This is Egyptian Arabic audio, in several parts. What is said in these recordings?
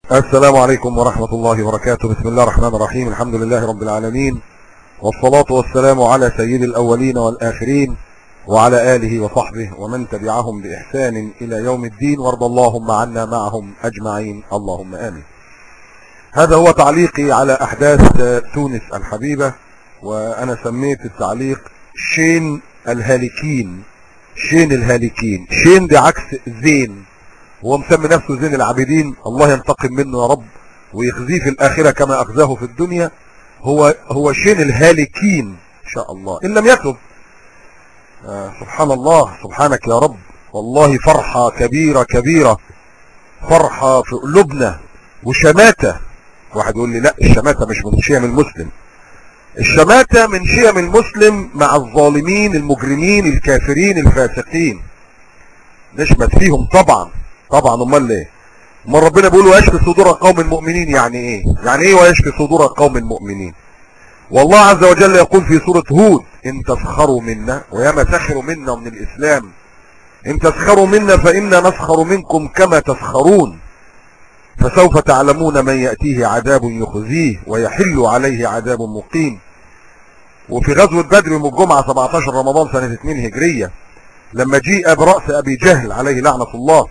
السلام عليكم ورحمة الله وبركاته بسم الله الرحمن الرحيم الحمد لله رب العالمين والصلاة والسلام على سيد الأولين والآخرين وعلى آله وصحبه ومن تبعهم بإحسان إلى يوم الدين وارض اللهم عنا معهم أجمعين اللهم آمين هذا هو تعليقي على أحداث تونس الحبيبة وأنا سميت التعليق شين الهالكين شين الهالكين شين دي عكس زين هو مسمي نفسه زين العابدين الله ينتقم منه يا رب ويخزيه في الآخرة كما أخزاه في الدنيا هو هو شين الهالكين إن شاء الله إن لم يتب آه سبحان الله سبحانك يا رب والله فرحة كبيرة كبيرة فرحة في قلوبنا وشماتة واحد يقول لي لا الشماتة مش من شيم المسلم الشماتة من شيم المسلم مع الظالمين المجرمين الكافرين الفاسقين نشمت فيهم طبعا طبعا امال ليه امال ربنا بيقول ويشفي صدور قوم المؤمنين يعني ايه يعني ايه ويشفي صدور قوم المؤمنين والله عز وجل يقول في سورة هود ان تسخروا منا وياما سخروا منا من الاسلام ان تسخروا منا فإنا نسخر منكم كما تسخرون فسوف تعلمون من يأتيه عذاب يخزيه ويحل عليه عذاب مقيم وفي غزوة بدر يوم الجمعة 17 رمضان سنة 2 هجرية لما جيء برأس أبي جهل عليه لعنة الله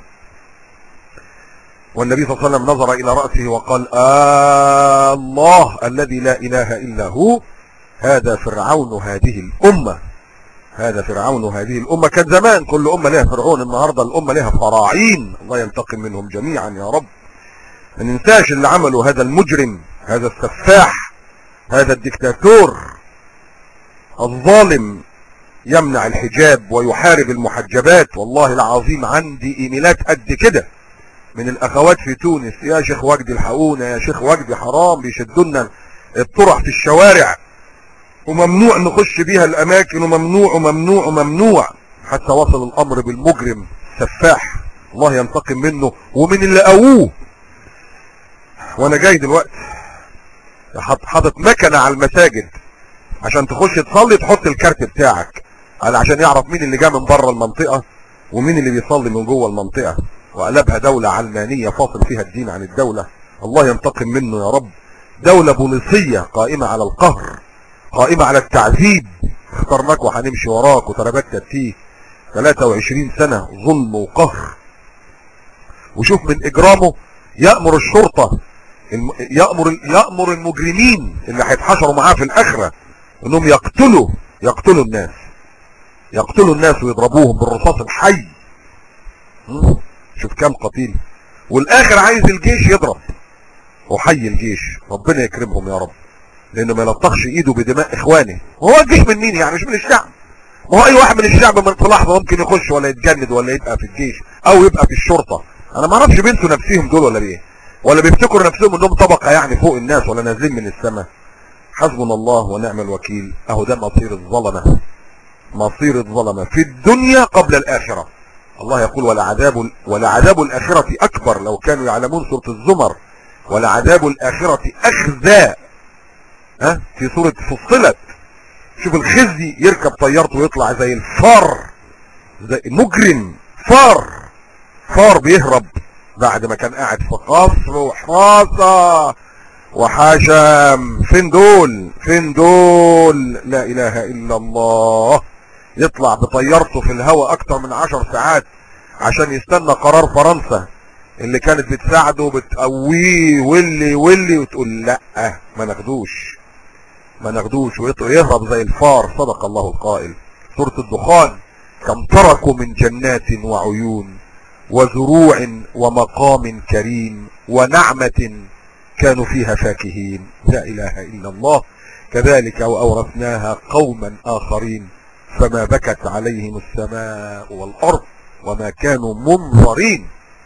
والنبي صلى الله عليه وسلم نظر إلى رأسه وقال آه الله الذي لا إله إلا هو هذا فرعون هذه الأمة هذا فرعون هذه الأمة كان زمان كل أمة لها فرعون النهاردة الأمة لها فراعين الله ينتقم منهم جميعا يا رب ما ننساش اللي عمله هذا المجرم هذا السفاح هذا الدكتاتور الظالم يمنع الحجاب ويحارب المحجبات والله العظيم عندي ايميلات قد كده من الاخوات في تونس يا شيخ وجدي الحقونا يا شيخ وجدي حرام بيشدونا الطرح في الشوارع وممنوع نخش بيها الاماكن وممنوع وممنوع وممنوع حتى وصل الامر بالمجرم سفاح الله ينتقم منه ومن اللي قووه وانا جاي دلوقتي حاطط مكنه على المساجد عشان تخش تصلي تحط الكارت بتاعك عشان يعرف مين اللي جاء من بره المنطقه ومين اللي بيصلي من جوه المنطقه وقلبها دولة علمانية فاصل فيها الدين عن الدولة الله ينتقم منه يا رب دولة بوليسية قائمة على القهر قائمة على التعذيب اخترناك وهنمشي وراك وتربتت فيه 23 سنة ظلم وقهر وشوف من اجرامه يأمر الشرطة يأمر يأمر المجرمين اللي هيتحشروا معاه في الاخرة انهم يقتلوا يقتلوا الناس يقتلوا الناس ويضربوهم بالرصاص الحي شوف كام قتيل والاخر عايز الجيش يضرب وحي الجيش ربنا يكرمهم يا رب لانه ما يلطخش ايده بدماء اخوانه وهو الجيش من مين يعني مش من الشعب ما هو اي واحد من الشعب من في لحظه ممكن يخش ولا يتجند ولا يبقى في الجيش او يبقى في الشرطه انا ما اعرفش بينسوا نفسهم دول ولا ايه ولا بيفتكروا نفسهم انهم طبقه يعني فوق الناس ولا نازلين من السماء حسبنا الله ونعم الوكيل اهو ده مصير الظلمه مصير الظلمه في الدنيا قبل الاخره الله يقول ولعذاب ولعذاب الآخرة أكبر لو كانوا يعلمون سورة الزمر ولعذاب الآخرة أخزى ها في سورة فصلت شوف الخزي يركب طيارته ويطلع زي الفار زي مجرم فار فار بيهرب بعد ما كان قاعد في قصر وحراسة وحشم فين دول فين دول لا اله الا الله يطلع بطيارته في الهواء اكتر من عشر ساعات عشان يستنى قرار فرنسا اللي كانت بتساعده وبتقويه واللي واللي وتقول لا ما ناخدوش ما ناخدوش ويهرب زي الفار صدق الله القائل سورة الدخان كم تركوا من جنات وعيون وزروع ومقام كريم ونعمة كانوا فيها فاكهين لا اله الا الله كذلك واورثناها قوما اخرين فما بكت عليهم السماء والأرض وما كانوا منظرين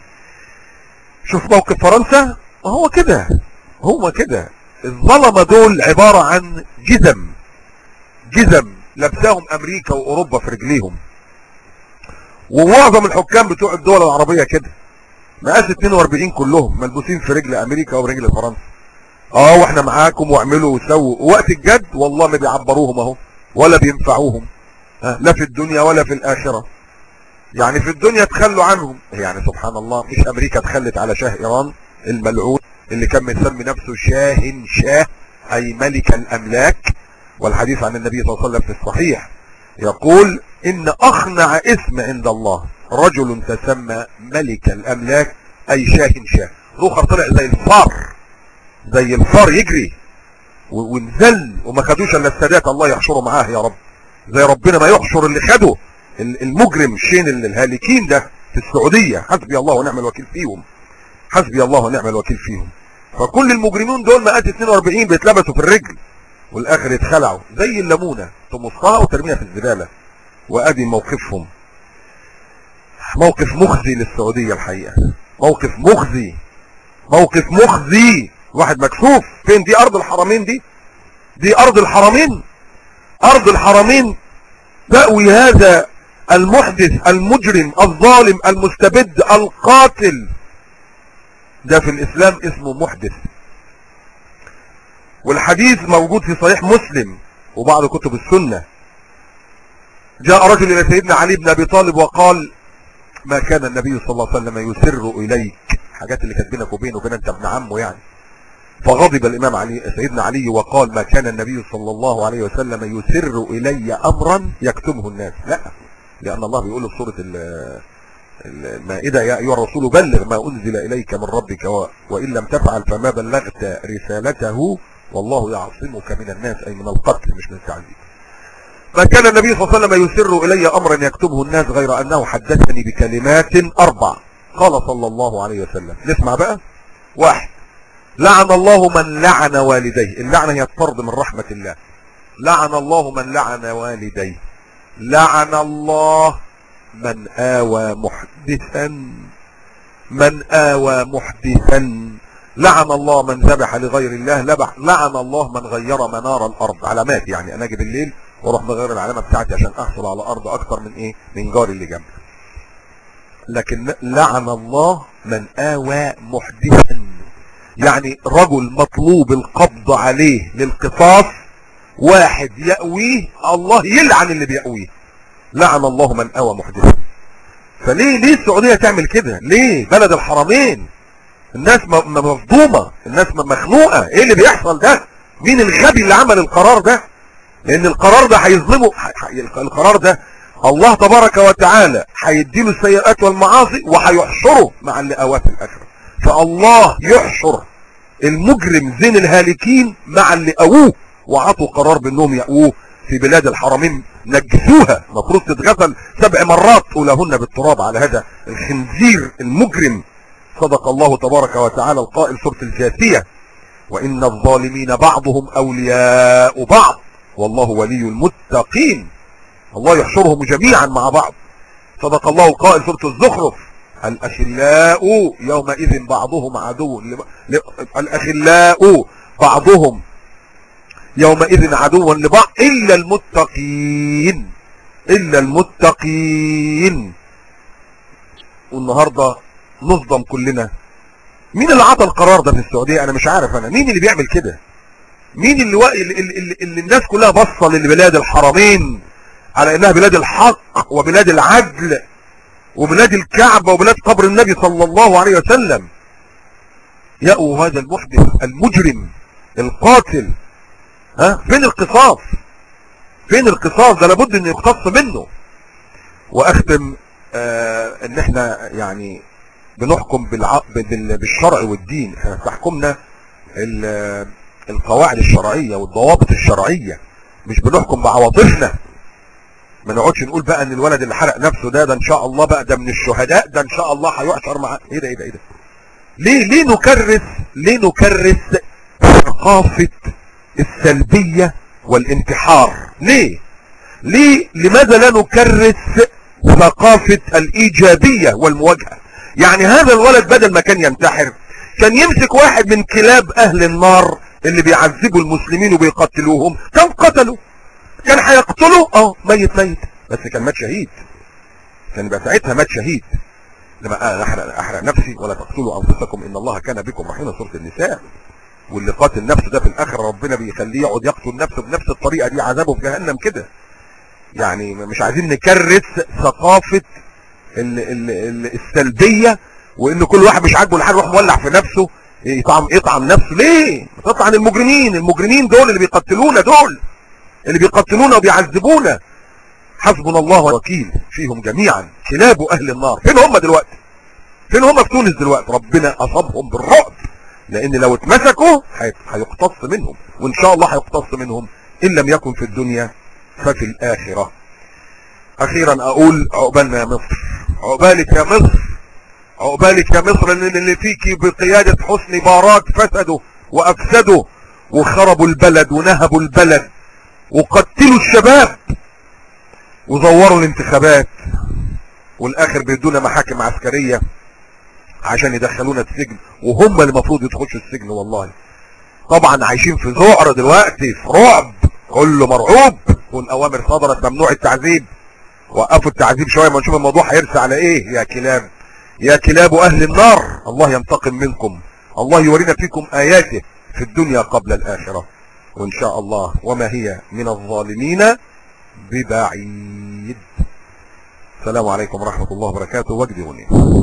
شوف موقف فرنسا هو كده هو كده الظلمة دول عبارة عن جزم جزم لبساهم امريكا واوروبا في رجليهم ومعظم الحكام بتوع الدول العربية كده مقاس 42 كلهم ملبوسين في رجل امريكا ورجل فرنسا اه واحنا معاكم واعملوا وسووا وقت الجد والله ما بيعبروهم اهو ولا بينفعوهم لا في الدنيا ولا في الآخرة يعني في الدنيا تخلوا عنهم يعني سبحان الله مش أمريكا تخلت على شاه إيران الملعون اللي كان مسمي نفسه شاه شاه اي ملك الاملاك والحديث عن النبي صلى الله عليه وسلم في الصحيح يقول ان اخنع اسم عند الله رجل تسمى ملك الاملاك اي شاه شاه روخر طلع زي الفار زي الفار يجري ونزل وما خدوش الا السادات الله يحشره معاه يا رب زي ربنا ما يحشر اللي خده المجرم الشين الهالكين ده في السعودية حسبي الله ونعم الوكيل فيهم حسبي الله ونعم الوكيل فيهم فكل المجرمين دول مئات 42 بيتلبسوا في الرجل والاخر يتخلعوا زي الليمونة تمصها وترميها في الزبالة وادي موقفهم موقف مخزي للسعودية الحقيقة موقف مخزي موقف مخزي واحد مكسوف فين دي ارض الحرمين دي دي ارض الحرمين ارض الحرمين تأوي هذا المحدث المجرم الظالم المستبد القاتل ده في الاسلام اسمه محدث والحديث موجود في صحيح مسلم وبعض كتب السنة جاء رجل الى سيدنا علي بن ابي طالب وقال ما كان النبي صلى الله عليه وسلم يسر اليك حاجات اللي كانت بينك وبينه وبين انت ابن عمه يعني فغضب الامام علي سيدنا علي وقال ما كان النبي صلى الله عليه وسلم يسر الي امرا يكتمه الناس لا لان الله بيقول في سوره المائده يا ايها الرسول بلغ ما انزل اليك من ربك وان لم تفعل فما بلغت رسالته والله يعصمك من الناس اي من القتل مش من التعذيب ما كان النبي صلى الله عليه وسلم يسر الي امرا يكتبه الناس غير انه حدثني بكلمات اربع قال صلى الله عليه وسلم نسمع بقى واحد لعن الله من لعن والديه اللعنة هي الطرد من رحمة الله لعن الله من لعن والديه لعن الله من آوى محدثا من آوى محدثا لعن الله من ذبح لغير الله لبح لعن الله من غير منار الأرض علامات يعني أنا أجي بالليل واروح بغير العلامة بتاعتي عشان أحصل على أرض أكتر من إيه من جاري اللي جنبي لكن لعن الله من آوى محدثا يعني رجل مطلوب القبض عليه للقصاص واحد يأويه الله يلعن اللي بيأويه لعن الله من أوى محدثا فليه ليه السعودية تعمل كده ليه بلد الحرمين الناس مصدومة الناس مخنوقة ايه اللي بيحصل ده مين الغبي اللي عمل القرار ده لان القرار ده هيظلمه القرار ده الله تبارك وتعالى هيديله السيئات والمعاصي وهيحشره مع اللي اواه في الاخره فالله يحشر المجرم زين الهالكين مع اللي قووه وعطوا قرار بانهم يقووه في بلاد الحرمين نجسوها مفروض تتغسل سبع مرات اولهن بالتراب على هذا الخنزير المجرم صدق الله تبارك وتعالى القائل سورة الجاثية وان الظالمين بعضهم اولياء بعض والله ولي المتقين الله يحشرهم جميعا مع بعض صدق الله القائل سورة الزخرف الأخلاء يومئذ بعضهم عدو ل... الأخلاء بعضهم يومئذ عدوا لبعض إلا المتقين إلا المتقين والنهاردة نصدم كلنا مين اللي عطى القرار ده في السعودية أنا مش عارف أنا مين اللي بيعمل كده مين اللي, و... اللي, اللي, اللي الناس كلها بصة لبلاد الحرمين على انها بلاد الحق وبلاد العدل وبلاد الكعبة وبلاد قبر النبي صلى الله عليه وسلم يأووا هذا المحدث المجرم القاتل ها فين القصاص فين القصاص ده لابد ان يقتص منه واختم آه ان احنا يعني بنحكم بالع... بالشرع والدين احنا تحكمنا القواعد الشرعية والضوابط الشرعية مش بنحكم بعواطفنا ما نقعدش نقول بقى ان الولد اللي حرق نفسه ده ده ان شاء الله بقى ده من الشهداء ده ان شاء الله هيحشر مع ايه ده ايه ده ايه ده ليه ليه نكرس ليه نكرس ثقافة السلبية والانتحار ليه ليه لماذا لا نكرس ثقافة الايجابية والمواجهة يعني هذا الولد بدل ما كان ينتحر كان يمسك واحد من كلاب اهل النار اللي بيعذبوا المسلمين وبيقتلوهم كان قتلوا كان هيقتله اه ميت ميت بس كان مات شهيد كان يبقى ساعتها مات شهيد لما احرق, احرق نفسي ولا تقتلوا انفسكم ان الله كان بكم رحيما سوره النساء واللي قاتل نفسه ده في الاخره ربنا بيخليه يقعد يقتل نفسه بنفس الطريقه دي عذابه في جهنم كده يعني مش عايزين نكرس ثقافه ال ال ال السلبيه وان كل واحد مش عاجبه الحاجه يروح مولع في نفسه يطعم يطعم نفسه ليه تطعن المجرمين المجرمين دول اللي بيقتلونا دول اللي بيقتلونا وبيعذبونا حسبنا الله وكيل فيهم جميعا كلاب اهل النار فين هم دلوقتي فين هم في تونس دلوقتي ربنا اصابهم بالرعب لان لو اتمسكوا هيقتص منهم وان شاء الله هيقتص منهم ان لم يكن في الدنيا ففي الاخرة اخيرا اقول عقبالنا يا مصر عقبالك يا مصر عقبالك يا مصر ان اللي فيكي بقيادة حسني باراك فسدوا وافسدوا وخربوا البلد ونهبوا البلد وقتلوا الشباب وزوروا الانتخابات والاخر بيدونا محاكم عسكرية عشان يدخلونا السجن وهم اللي المفروض يدخلوا السجن والله طبعا عايشين في ذعر دلوقتي في رعب كله مرعوب والاوامر صدرت ممنوع التعذيب وقفوا التعذيب شوية ما نشوف الموضوع هيرسى على ايه يا كلاب يا كلاب اهل النار الله ينتقم منكم الله يورينا فيكم اياته في الدنيا قبل الاخرة وان شاء الله وما هي من الظالمين ببعيد السلام عليكم ورحمة الله وبركاته واجدوني